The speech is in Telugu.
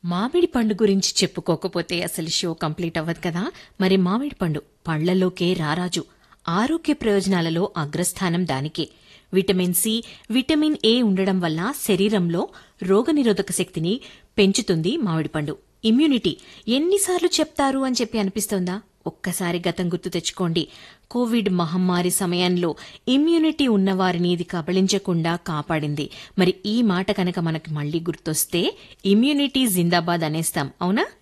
మామిడి పండు గురించి చెప్పుకోకపోతే అసలు షో కంప్లీట్ అవ్వదు కదా మరి మామిడి పండు పళ్లలోకే రారాజు ఆరోగ్య ప్రయోజనాలలో అగ్రస్థానం దానికే విటమిన్ సి విటమిన్ ఏ ఉండడం వల్ల శరీరంలో రోగనిరోధక శక్తిని పెంచుతుంది మామిడి పండు ఇమ్యూనిటీ ఎన్నిసార్లు చెప్తారు అని చెప్పి అనిపిస్తోందా ఒక్కసారి గతం గుర్తు తెచ్చుకోండి కోవిడ్ మహమ్మారి సమయంలో ఇమ్యూనిటీ ఉన్నవారిని ఇది కబళించకుండా కాపాడింది మరి ఈ మాట కనుక మనకి మళ్ళీ గుర్తొస్తే ఇమ్యూనిటీ జిందాబాద్ అనేస్తాం అవునా